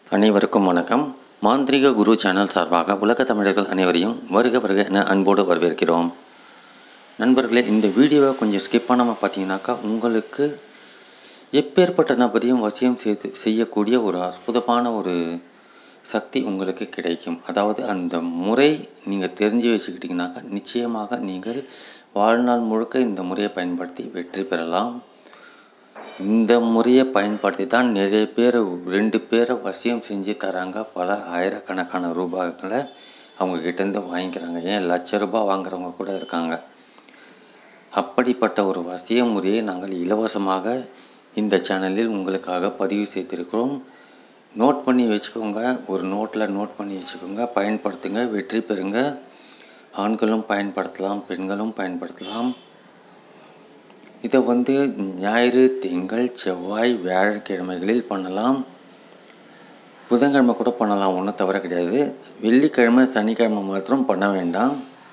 அனைவருக்கும் வணக்கம் மாந்திரிக குரு சேனல் சார்பாக உலக தமிழர்கள் அனைவரையும் வருக வருக என அன்போடு வரவேற்கிறோம் நண்பர்களே இந்த வீடியோவை கொஞ்சம் ஸ்கிப் பண்ணாமல் பார்த்தீங்கன்னாக்கா உங்களுக்கு எப்பேற்பட்ட நபரையும் வசியம் செய்து செய்யக்கூடிய ஒரு அற்புதமான ஒரு சக்தி உங்களுக்கு கிடைக்கும் அதாவது அந்த முறை நீங்கள் தெரிஞ்சு வச்சுக்கிட்டிங்கனாக்கா நிச்சயமாக நீங்கள் வாழ்நாள் முழுக்க இந்த முறையை பயன்படுத்தி வெற்றி பெறலாம் இந்த முறையை பயன்படுத்தி தான் நிறைய பேர் ரெண்டு பேரை வசியம் செஞ்சு தராங்க பல ஆயிரக்கணக்கான ரூபாய்களை அவங்க கிட்டேருந்து வாங்கிக்கிறாங்க ஏன் லட்ச ரூபாய் வாங்குறவங்க கூட இருக்காங்க அப்படிப்பட்ட ஒரு வசிய முறையை நாங்கள் இலவசமாக இந்த சேனலில் உங்களுக்காக பதிவு செய்திருக்கிறோம் நோட் பண்ணி வச்சுக்கோங்க ஒரு நோட்டில் நோட் பண்ணி வச்சுக்கோங்க பயன்படுத்துங்க வெற்றி பெறுங்க ஆண்களும் பயன்படுத்தலாம் பெண்களும் பயன்படுத்தலாம் இதை வந்து ஞாயிறு திங்கள் செவ்வாய் வியாழக்கிழமைகளில் பண்ணலாம் புதன்கிழமை கூட பண்ணலாம் ஒன்றும் தவற கிடையாது வெள்ளிக்கிழமை சனிக்கிழமை மாத்திரம் பண்ண வேண்டாம்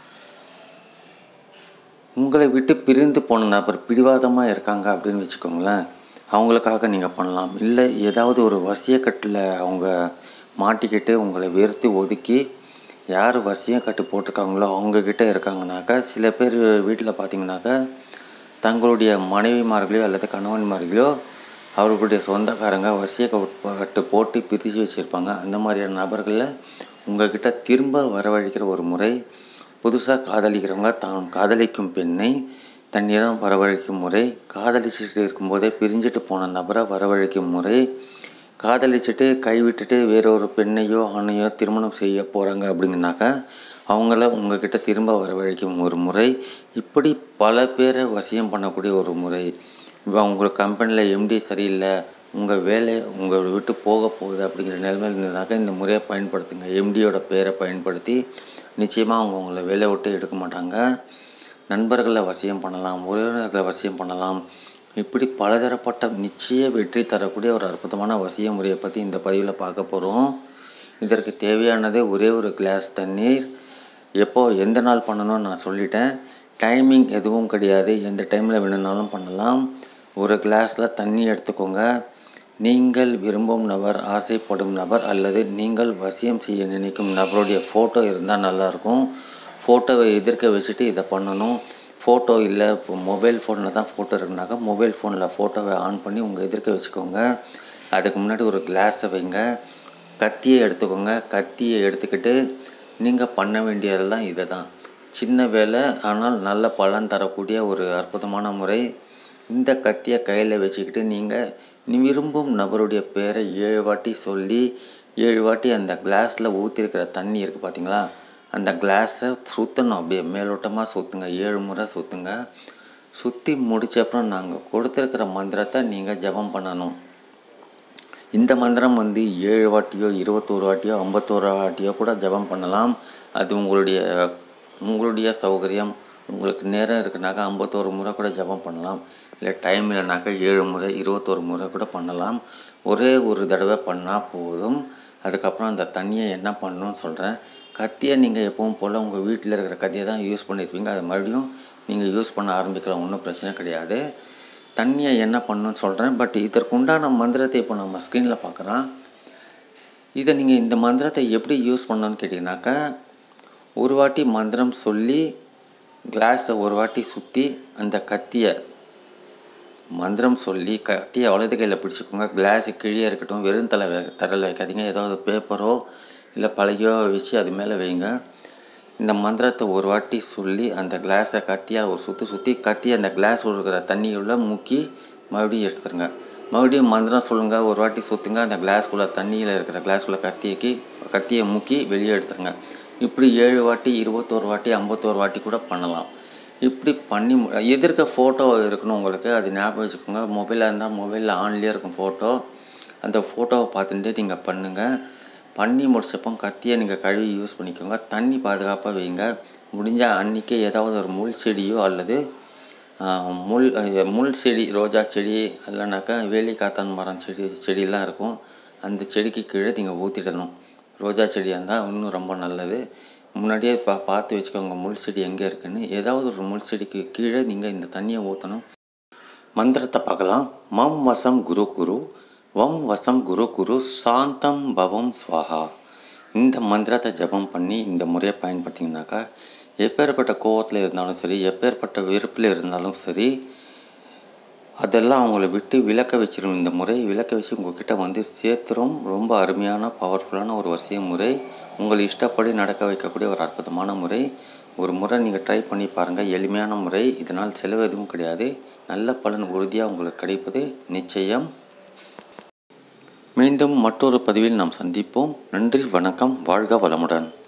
உங்களை விட்டு பிரிந்து போன நபர் பிடிவாதமாக இருக்காங்க அப்படின்னு வச்சுக்கோங்களேன் அவங்களுக்காக நீங்கள் பண்ணலாம் இல்லை ஏதாவது ஒரு வசியக்கட்டில் அவங்க மாட்டிக்கிட்டு உங்களை வெறுத்து ஒதுக்கி யார் வசியக்கட்டு போட்டிருக்காங்களோ அவங்கக்கிட்ட இருக்காங்கனாக்கா சில பேர் வீட்டில் பார்த்தீங்கன்னாக்கா தங்களுடைய மனைவிமார்களையோ அல்லது கணவன்மார்களையோ அவர்களுடைய சொந்தக்காரங்க வசிய கட்டு போட்டு பிரித்து வச்சுருப்பாங்க அந்த மாதிரியான நபர்களில் உங்கள்கிட்ட திரும்ப வரவழைக்கிற ஒரு முறை புதுசாக காதலிக்கிறவங்க தான் காதலிக்கும் பெண்ணை தன்னிடம் வரவழைக்கும் முறை காதலிச்சுட்டு இருக்கும்போதே பிரிஞ்சுட்டு போன நபரை வரவழைக்கும் முறை காதலிச்சுட்டு கைவிட்டுட்டு வேறொரு பெண்ணையோ ஆணையோ திருமணம் செய்ய போகிறாங்க அப்படிங்கனாக்கா அவங்கள உங்ககிட்ட திரும்ப வரவழைக்கும் ஒரு முறை இப்படி பல பேரை வசியம் பண்ணக்கூடிய ஒரு முறை இப்போ உங்கள் கம்பெனியில் எம்டி சரியில்லை உங்கள் வேலை உங்களை விட்டு போக போகுது அப்படிங்கிற நிலைமையில் இருந்ததுனாக்கா இந்த முறையை பயன்படுத்துங்க எம்டியோட பேரை பயன்படுத்தி நிச்சயமாக அவங்க உங்களை வேலையை விட்டு எடுக்க மாட்டாங்க நண்பர்களை வசியம் பண்ணலாம் உறவினர்களை வசியம் பண்ணலாம் இப்படி பலதரப்பட்ட நிச்சய வெற்றி தரக்கூடிய ஒரு அற்புதமான வசிய முறையை பற்றி இந்த பதிவில் பார்க்க போகிறோம் இதற்கு தேவையானது ஒரே ஒரு கிளாஸ் தண்ணீர் எப்போ எந்த நாள் பண்ணணும்னு நான் சொல்லிட்டேன் டைமிங் எதுவும் கிடையாது எந்த டைமில் வேணும்னாலும் பண்ணலாம் ஒரு கிளாஸில் தண்ணி எடுத்துக்கோங்க நீங்கள் விரும்பும் நபர் ஆசைப்படும் நபர் அல்லது நீங்கள் வசியம் செய்ய நினைக்கும் நபருடைய ஃபோட்டோ இருந்தால் நல்லாயிருக்கும் ஃபோட்டோவை எதிர்க்க வச்சுட்டு இதை பண்ணணும் ஃபோட்டோ இல்லை இப்போ மொபைல் ஃபோனில் தான் ஃபோட்டோ இருக்குனாக்கா மொபைல் ஃபோனில் ஃபோட்டோவை ஆன் பண்ணி உங்கள் எதிர்க்க வச்சுக்கோங்க அதுக்கு முன்னாடி ஒரு கிளாஸை வைங்க கத்தியை எடுத்துக்கோங்க கத்தியை எடுத்துக்கிட்டு நீங்கள் பண்ண வேண்டியதெல்லாம் இதை தான் சின்ன வேலை ஆனால் நல்ல பலன் தரக்கூடிய ஒரு அற்புதமான முறை இந்த கத்தியை கையில் வச்சுக்கிட்டு நீங்கள் நீ விரும்பும் நபருடைய பேரை ஏழு வாட்டி சொல்லி ஏழு வாட்டி அந்த கிளாஸில் ஊற்றிருக்கிற தண்ணி இருக்குது பார்த்தீங்களா அந்த கிளாஸை சுற்றணும் அப்படியே மேலோட்டமாக சுற்றுங்க ஏழு முறை சுற்றுங்க சுற்றி முடிச்ச அப்புறம் நாங்கள் கொடுத்துருக்கிற மந்திரத்தை நீங்கள் ஜபம் பண்ணணும் இந்த மந்திரம் வந்து ஏழு வாட்டியோ இருபத்தோரு வாட்டியோ ஐம்பத்தோரு வாட்டியோ கூட ஜபம் பண்ணலாம் அது உங்களுடைய உங்களுடைய சௌகரியம் உங்களுக்கு நேரம் இருக்குனாக்கா ஐம்பத்தோரு முறை கூட ஜபம் பண்ணலாம் இல்லை டைம் இல்லைனாக்கா ஏழு முறை இருபத்தோரு முறை கூட பண்ணலாம் ஒரே ஒரு தடவை பண்ணால் போதும் அதுக்கப்புறம் அந்த தண்ணியை என்ன பண்ணணும்னு சொல்கிறேன் கத்தியை நீங்கள் எப்பவும் போல் உங்கள் வீட்டில் இருக்கிற கத்தியை தான் யூஸ் பண்ணியிருப்பீங்க அதை மறுபடியும் நீங்கள் யூஸ் பண்ண ஆரம்பிக்கலாம் ஒன்றும் பிரச்சனை கிடையாது தண்ணியை என்ன பண்ணணும்னு சொல்கிறேன் பட் இதற்கு உண்டான மந்திரத்தை இப்போ நம்ம ஸ்க்ரீனில் பார்க்குறோம் இதை நீங்கள் இந்த மந்திரத்தை எப்படி யூஸ் பண்ணணும்னு கேட்டிங்கனாக்கா ஒரு வாட்டி மந்திரம் சொல்லி கிளாஸை ஒரு வாட்டி சுற்றி அந்த கத்தியை மந்திரம் சொல்லி கத்தியை வலது கையில் பிடிச்சிக்கோங்க கிளாஸு கீழே இருக்கட்டும் வெறும் தலை வை தரையில் வைக்காதீங்க ஏதாவது பேப்பரோ இல்லை பழகியோ வச்சு அது மேலே வைங்க இந்த மந்திரத்தை ஒரு வாட்டி சொல்லி அந்த கிளாஸை கத்தியால் ஒரு சுற்றி சுற்றி கத்தி அந்த கிளாஸ் இருக்கிற தண்ணியுள்ளே முக்கி மறுபடியும் எடுத்துருங்க மறுபடியும் மந்திரம் சொல்லுங்கள் ஒரு வாட்டி சுற்றுங்க அந்த கிளாஸ்குள்ளே தண்ணியில் இருக்கிற கிளாஸ்குள்ளே கத்தியக்கி கத்தியை முக்கி வெளியே எடுத்துருங்க இப்படி ஏழு வாட்டி இருபத்தோரு வாட்டி ஐம்பத்தோரு வாட்டி கூட பண்ணலாம் இப்படி பண்ணி எதிர்க்க ஃபோட்டோ இருக்கணும் உங்களுக்கு அது ஞாபகம் வச்சுக்கோங்க மொபைலாக இருந்தால் மொபைலில் ஆன்லேயே இருக்கும் ஃபோட்டோ அந்த ஃபோட்டோவை பார்த்துட்டு நீங்கள் பண்ணுங்கள் பண்ணி முடிச்சப்போ கத்தியை நீங்கள் கழுவி யூஸ் பண்ணிக்கோங்க தண்ணி பாதுகாப்பாக வைங்க முடிஞ்சால் அன்றைக்கே ஏதாவது ஒரு முள் செடியோ அல்லது முள் முள் செடி ரோஜா செடி இல்லைனாக்கா வேலி காத்தான் மரம் செடி செடியெலாம் இருக்கும் அந்த செடிக்கு கீழே நீங்கள் ஊற்றிடணும் ரோஜா செடியாக இருந்தால் இன்னும் ரொம்ப நல்லது முன்னாடியே பா பார்த்து வச்சுக்கோங்க முள் செடி எங்கே இருக்குன்னு ஏதாவது ஒரு முள் செடிக்கு கீழே நீங்கள் இந்த தண்ணியை ஊற்றணும் மந்திரத்தை பார்க்கலாம் மம் வசம் குரு குரு வம் வசம் குரு குரு சாந்தம் பவம் ஸ்வாஹா இந்த மந்திரத்தை ஜபம் பண்ணி இந்த முறையை பயன்படுத்திங்கனாக்கா எப்பேற்பட்ட கோவத்தில் இருந்தாலும் சரி எப்பேற்பட்ட வெறுப்பில் இருந்தாலும் சரி அதெல்லாம் அவங்கள விட்டு விளக்க வச்சிரும் இந்த முறை விளக்க வச்சு உங்ககிட்ட வந்து சேர்த்துரும் ரொம்ப அருமையான பவர்ஃபுல்லான ஒரு வசிய முறை உங்கள் இஷ்டப்படி நடக்க வைக்கக்கூடிய ஒரு அற்புதமான முறை ஒரு முறை நீங்கள் ட்ரை பண்ணி பாருங்கள் எளிமையான முறை இதனால் செலவு எதுவும் கிடையாது நல்ல பலன் உறுதியாக உங்களுக்கு கிடைப்பது நிச்சயம் மீண்டும் மற்றொரு பதிவில் நாம் சந்திப்போம் நன்றி வணக்கம் வாழ்க வளமுடன்